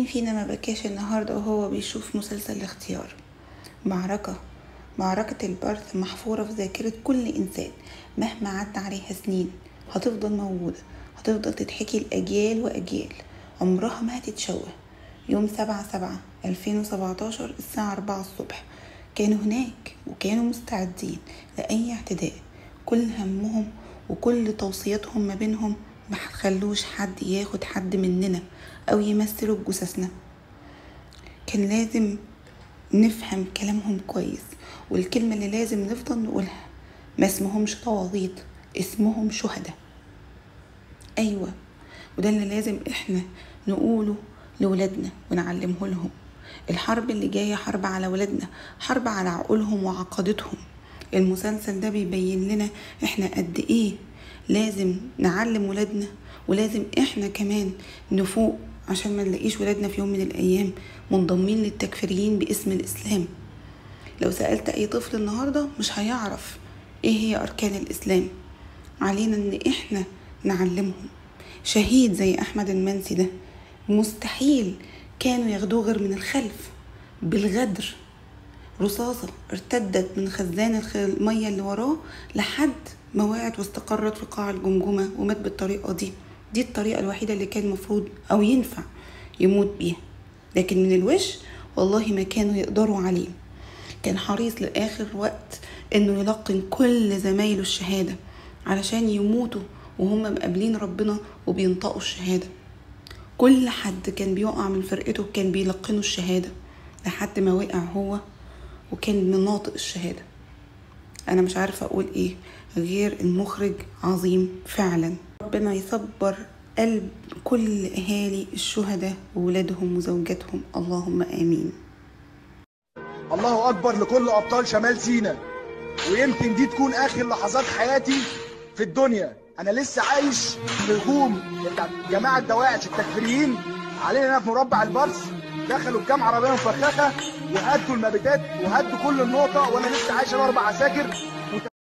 فينا ما بكاش النهاردة وهو بيشوف مسلسل الاختيار معركة معركة البرث محفورة في ذاكرة كل إنسان مهما عدى عليها سنين هتفضل موجودة هتفضل تتحكي لأجيال وأجيال عمرها ما هتتشوه يوم سبعة سبعة ألفين وسبعتاشر الساعة أربعة الصبح كانوا هناك وكانوا مستعدين لأي اعتداء كل همهم وكل توصياتهم ما بينهم ما هتخلوش حد ياخد حد مننا أو يمثلوا بجثثنا كان لازم نفهم كلامهم كويس والكلمة اللي لازم نفضل نقولها ما اسمهمش طواغيت اسمهم شهداء أيوة وده اللي لازم احنا نقوله لولادنا ونعلمه لهم الحرب اللي جاية حرب على ولادنا حرب على عقولهم وعقدتهم المسلسل ده بيبين لنا احنا قد ايه لازم نعلم ولادنا ولازم احنا كمان نفوق عشان ما نلاقيش ولادنا في يوم من الايام منضمين للتكفيريين باسم الاسلام لو سألت اي طفل النهاردة مش هيعرف ايه هي اركان الاسلام علينا ان احنا نعلمهم شهيد زي احمد المنسي ده مستحيل كانوا ياخدوه غير من الخلف بالغدر رصاصة ارتدت من خزان المية اللي وراه لحد ما وقعت واستقرت في قاع الجمجمة ومات بالطريقة دي دي الطريقة الوحيدة اللي كان المفروض أو ينفع يموت بيها لكن من الوش والله ما كانوا يقدروا عليه كان حريص لآخر وقت إنه يلقن كل زمايله الشهادة علشان يموتوا وهم مقابلين ربنا وبينطقوا الشهادة كل حد كان بيقع من فرقته كان بيلقنه الشهادة لحد ما وقع هو وكان من ناطق الشهادة أنا مش عارفة أقول إيه غير المخرج عظيم فعلا ربنا يصبر قلب كل أهالي الشهداء وولادهم وزوجاتهم اللهم آمين الله اكبر لكل ابطال شمال سينا ويمكن دي تكون اخر لحظات حياتي في الدنيا انا لسه عايش في هجوم جماعه دواعش التكفيريين علينا هنا في مربع البرص دخلوا بكام عربيه مفخخه وهدوا المبيتات وهدوا كل النقطه وانا لسه عايش انا اربع عساكر